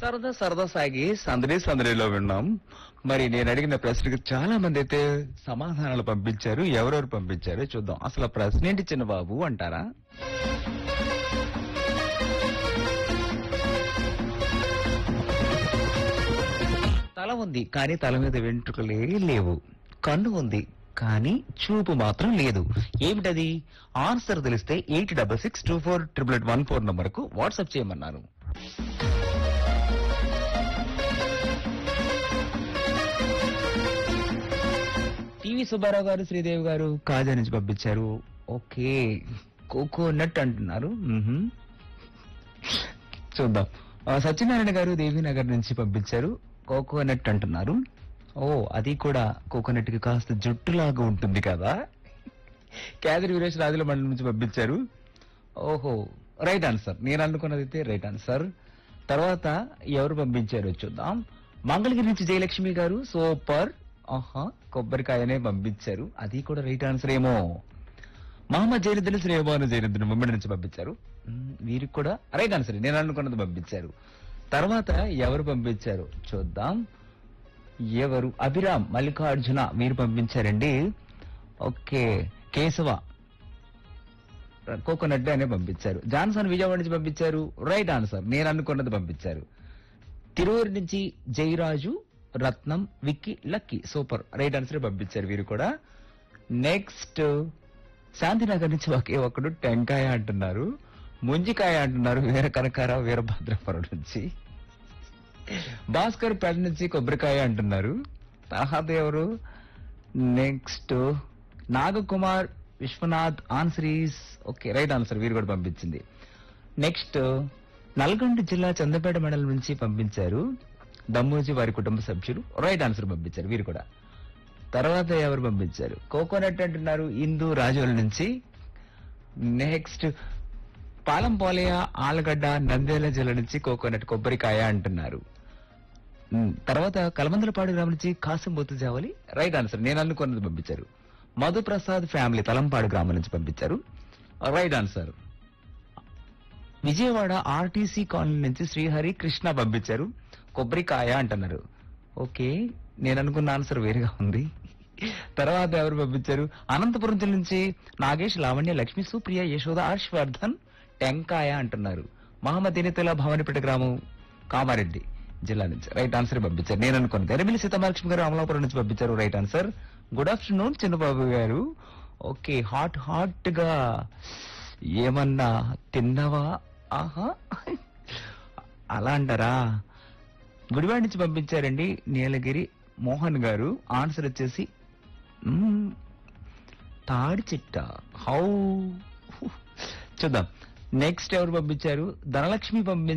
సరదా సరదా సాగి సందడి సందడిలో విన్నాం మరి నేను అడిగిన ప్రశ్నకు చాలా మంది అయితే సమాధానాలు పంపించారు ఎవరెవరు పంపించారో చూద్దాం అసలు ఆ ప్రశ్న ఏంటి చిన్న బాబు అంటారా తల ఉంది కానీ తల మీద వెంట్రుకలే లేవు కన్ను ఉంది కానీ చూపు మాత్రం లేదు ఏమిటది ఆన్సర్ తెలిస్తే eight double six two four triple eight one four number కు వాట్సాప్ చేయమన్నారు టీవీ సుబ్బారావు గారు శ్రీదేవి గారు కాజా నుంచి పంపించారు ఓకే కోకోనట్ అంటున్నారు మ్హూ. చూద్దాం ఆ, సత్యనారాయణ గారు దేవీనగర్ నుంచి పంపించారు కోకోనట్ అంటున్నారు ఓ అది కూడా కోకోనట్ కి కాస్త జుట్టులాగా ఉంటుంది కదా కేదరి వీరేష్ రాజుల మండలం నుంచి పంపించారు ఓహో రైట్ ఆన్సర్ నేను అనుకున్నది అయితే రైట్ ఆన్సర్ తర్వాత ఎవరు పంపించారో చూద్దాం మంగళగిరి నుంచి జయలక్ష్మి గారు సూపర్ ఆహా కొబ్బరికాయనే పంపించారు అది కూడా రైట్ ఆన్సర్ ఏమో మహమ్మద్ జైనుద్దీన్ శ్రీభాను జైనుద్దీన్ ముమ్మడి నుంచి పంపించారు మ్మ్, వీరికి కూడా రైట్ ఆన్సర్ నేను అనుకున్నది పంపించారు తర్వాత ఎవరు పంపించారు చూద్దాం ఎవరు అభిరామ్ మల్లికార్జున మీరు పంపించారండి ఓకే కేశవ కోకోనట్ అనే పంపించారు జాన్సన్ విజయవాడ నుంచి పంపించారు రైట్ ఆన్సర్ నేను అనుకున్నది పంపించారు తిరువురు నుంచి Jayaraju Ratnam Vicky Lucky super right answer పంపించారు వీరు కూడా నెక్స్ట్ శాంతినగర్ నుంచి ఒకే ఒక్కడు టెంకాయ అంటున్నారు ముంజికాయ అంటున్నారు వీర కనకారావు వీరభద్రపురం నుంచి భాస్కర్ పేట నుంచి కొబ్బరికాయ అంటున్నారు తర్వాత ఎవరు next Nagakumar Viswanath answer is okay right answer వీరు కూడా పంపించింది నెక్స్ట్ నల్గొండ జిల్లా చందపేట మండలం నుంచి పంపించారు దమ్మూజీ వారి కుటుంబ సభ్యులు రైట్ ఆన్సర్ పంపించారు వీరు కూడా తర్వాత ఎవరు పంపించారు కోకోనట్ అంటున్నారు ఇందు రాజోల నుంచి నెక్స్ట్ పాలంపోలయ ఆలగడ్డ నంద్యాల జిల్లా నుంచి కోకోనట్ కొబ్బరికాయ అంటున్నారు ఉమ్, తర్వాత కలమందలపాడు గ్రామం నుంచి కాసింబోతు జావలి రైట్ ఆన్సర్ నేను అనుకున్నది పంపించారు మధు ప్రసాద్ ఫ్యామిలీ తలంపాడు గ్రామం నుంచి పంపించారు right answer Vijayawada RTC colony నుంచి శ్రీహరి కృష్ణ పంపించారు కొబ్బరికాయ అంటున్నారు ఓకే నేను అనుకున్న ఆన్సర్ వేరుగా ఉంది తర్వాత ఎవరు పంపించారు అనంతపురం జిల్లా నుంచి నాగేష్ లావణ్య లక్ష్మి సుప్రియ యశోద హర్షవర్ధన్ టెంకాయ అంటున్నారు మహమ్మద్ ఎనితల భవానిపేట గ్రామం కామారెడ్డి జిల్లా నుంచి రైట్ ఆన్సర్ పంపించారు నేను అనుకున్నది ఎరమిలి సీతామలక్ష్మి గారు అమలాపురం నుంచి పంపించారు right answer good afternoon Chinnababu garu okay hot hot గా ఏమన్నా తిన్నవా ఆహా అలా అంటారా గుడివాడ నుంచి పంపించారండి నీలగిరి మోహన్ గారు ఆన్సర్ వచ్చేసి మ్మ్, తాడి చిట్ట హౌ చూద్దాం నెక్స్ట్ ఎవరు పంపించారు ధనలక్ష్మి పంపించారు